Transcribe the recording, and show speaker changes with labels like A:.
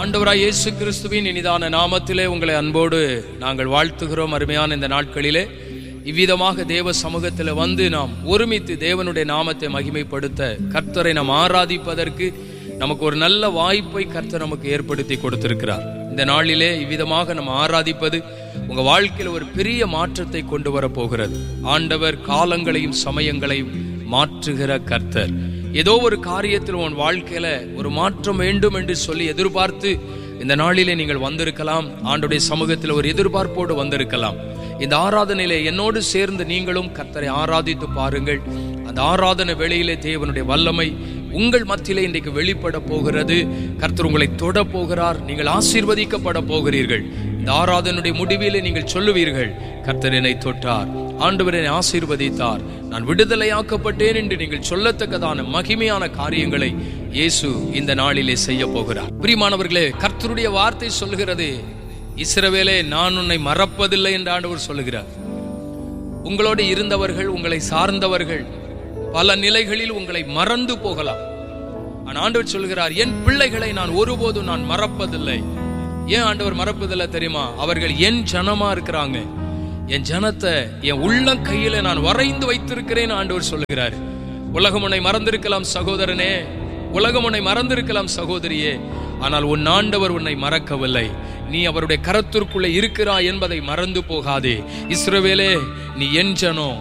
A: ஆண்டவராய் இயேசு கிறிஸ்துவின் இனிதான நாமத்திலே உங்களை அன்போடு நாங்கள் வாழ்த்துகிறோம் அருமையான இந்த நாட்களிலே இவ்விதமாக தேவ சமூகத்தில் வந்து நாம் ஒருமித்து தேவனுடைய நாமத்தை மகிமைப்படுத்த கர்த்தரை நாம் ஆராதிப்பதற்கு நமக்கு ஒரு நல்ல வாய்ப்பை கர்த்தர் நமக்கு ஏற்படுத்தி கொடுத்திருக்கிறார் இந்த நாளிலே இவ்விதமாக நம்ம ஆராதிப்பது உங்க வாழ்க்கையில் ஒரு பெரிய மாற்றத்தை கொண்டு வர போகிறது ஆண்டவர் காலங்களையும் சமயங்களையும் மாற்றுகிற கர்த்தர் ஏதோ ஒரு காரியத்தில் உன் வாழ்க்கையில ஒரு மாற்றம் வேண்டும் என்று சொல்லி எதிர்பார்த்து இந்த நாளிலே நீங்கள் வந்திருக்கலாம் ஆண்டுடைய சமூகத்தில் ஒரு எதிர்பார்ப்போடு வந்திருக்கலாம் இந்த ஆராதனையிலே என்னோடு சேர்ந்து நீங்களும் கர்த்தரை ஆராதித்து பாருங்கள் அந்த ஆராதனை வேளையிலே தேவனுடைய வல்லமை உங்கள் மத்தியிலே இன்றைக்கு வெளிப்பட போகிறது கர்த்தர் உங்களை தொட போகிறார் நீங்கள் ஆசீர்வதிக்கப்பட போகிறீர்கள் இந்த ஆராதனுடைய முடிவிலே நீங்கள் சொல்லுவீர்கள் கர்த்தர் என்னை தொட்டார் ஆண்டவர் என்னை ஆசீர்வதித்தார் நான் விடுதலையாக்கப்பட்டேன் என்று நீங்கள் சொல்லத்தக்கதான மகிமையான காரியங்களை இயேசு இந்த நாளிலே செய்ய போகிறார் பிரியமானவர்களே கர்த்தருடைய வார்த்தை சொல்லுகிறது இஸ்ரவேலே நான் உன்னை மறப்பதில்லை என்று ஆண்டவர் சொல்லுகிறார் உங்களோடு இருந்தவர்கள் உங்களை சார்ந்தவர்கள் பல நிலைகளில் உங்களை மறந்து போகலாம் ஆனால் ஆண்டவர் சொல்கிறார் என் பிள்ளைகளை நான் ஒருபோதும் நான் மறப்பதில்லை ஏன் ஆண்டவர் மறப்பதில்லை தெரியுமா அவர்கள் என் ஜனமா இருக்கிறாங்க என் ஜனத்தை என் உள்ளம் கையில நான் வரைந்து வைத்திருக்கிறேன் ஆண்டவர் சொல்லுகிறார் உலகம் உன்னை மறந்திருக்கலாம் சகோதரனே உலகம் உன்னை மறந்திருக்கலாம் சகோதரியே ஆனால் உன் ஆண்டவர் உன்னை மறக்கவில்லை நீ அவருடைய கரத்திற்குள்ளே இருக்கிறாய் என்பதை மறந்து போகாதே இஸ்ரவேலே நீ என் ஜனம்